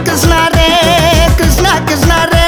కృష్ణ రే కృష్ణ కృష్ణ రే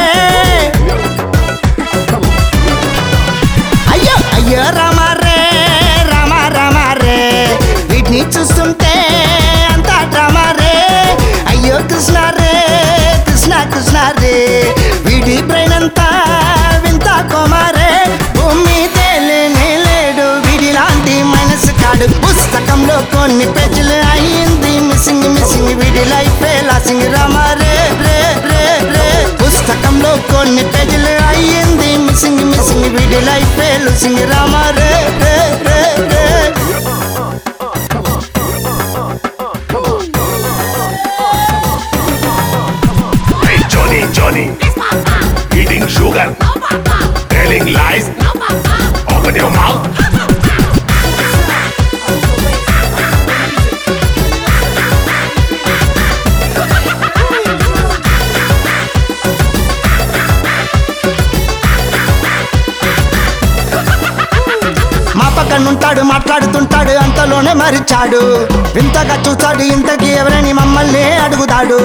అయ్యో అయ్యో రామ రే రామ రామ రే వీటిని చూస్తుంటే అంతా డ్రామ రే అయ్యో కృష్ణ రే కృష్ణ కృష్ణ రే వీడి బ్రెయిన్ అంతా వింత కోమారే భూమి తేలేనే లేడు వీడి లాంటి మనసు కాడు పుస్తకంలో కొన్ని పేజీలు అయ్యింది మిస్సింగ్ మిస్సింగ్ వీడి లైఫ్ లాసింగ్ రామ రే రే రే రే పుస్తకంలో కొన్ని పేజీలు అయ్యింది మిస్సింగ్ మిస్సింగ్ వీడి లైఫ్ లూసింగ్ రామ రే రే రే రే Hey Johnny, Johnny, eating sugar, telling lies. Open your mouth. మా పక్కన ఉంటాడు మాట్లాడుతుంటాడు అంతలోనే మరిచాడు వింతగా చూస్తాడు ఇంతకి ఎవరని మమ్మల్ని అడుగుతాడు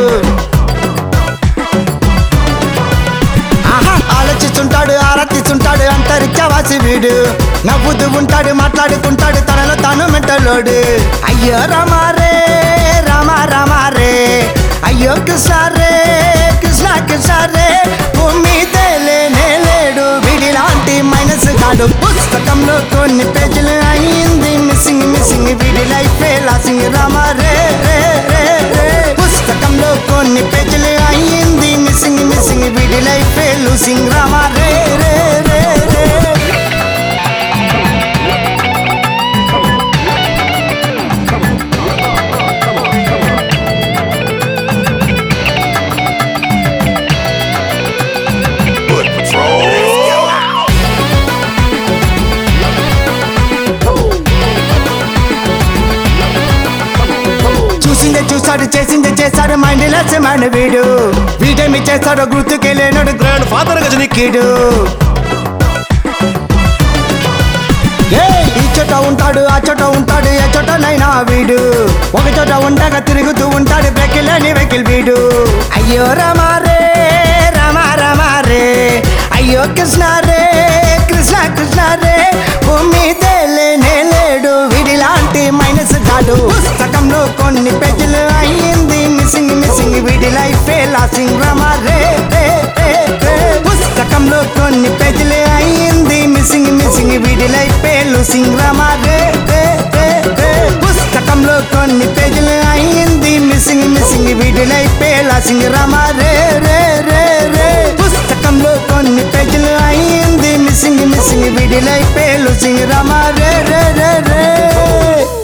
ఆహా, ఆలోచిస్తుంటాడు ఆరాధిస్తుంటాడు అంతరిక్షవాసి వీడు నవ్వుతూ ఉంటాడు మాట్లాడుకుంటాడు తనలో తాను మెంటలోడు అయ్యో రామారే రామ రామారే అయ్యో కృష్ణ రే కృష్ణ కృష్ణ రే భూమి తేలేనే లేడు వీడి లాంటి మైనస్ కాడు పుస్తకంలో కొన్ని పేజీలు అయ్యింది మిస్సింగ్ మిస్సింగ్ వీడి లైఫ్ లాసింగ్ రామారే రే రే రే పుస్తకంలో కొన్ని పేజీలు అయ్యింది మిస్సింగ్ మిస్సింగ్ వీడి లైఫ్ లూసింగ్ రామా రే రే రే రే Good patrol. చూసిందే చూసాడు చేసిందే చేశాడు మైండ్ లెస్సమైన వీడు వీడేమి చేస్తాడో గుర్తుకే లేనడు గ్రాండ్ ఫాదర్ గజనిక్కీడు ఏయ్, ఈ చోట ఉంటాడు ఆ చోట ఉంటాడు ఏ చోటనైనా వీడు ఒక చోట ఉండగా తిరుగుతూ ఉంటాడు బ్రెకిలేని వెకిల్ వీడు అయ్యో రమారే రమా రమారే అయ్యో కృష్ణ రే కృష్ణ కృష్ణ రే భూమి తేలేనే లేడు వీడి లాంటి మైనస్ కాడు పుస్తకంలో కొన్ని పేజీలు అయ్యింది మిస్సింగ్ మిస్సింగ్ వీడి లైఫ్ లాసింగ్ రమా రే రే రే రే పుస్తకంలో కొన్ని పేజీలు అయ్యింది మిస్సింగ్ మిస్సింగ్ వీడి లైఫ్ లూసింగ్ రమా రే రే రే రే పుస్తకంలో కొన్ని పేజీలు అయ్యింది మిస్సింగ్ మిస్సింగ్ వీడి లైఫ్ లాసింగ్ రమా రే రే రే రే పుస్తకంలో కొన్ని పేజీలు అయ్యింది మిస్సింగ్ మిస్సింగ్ వీడి లైఫ్ లూసింగ్ రమా రే రే రే రే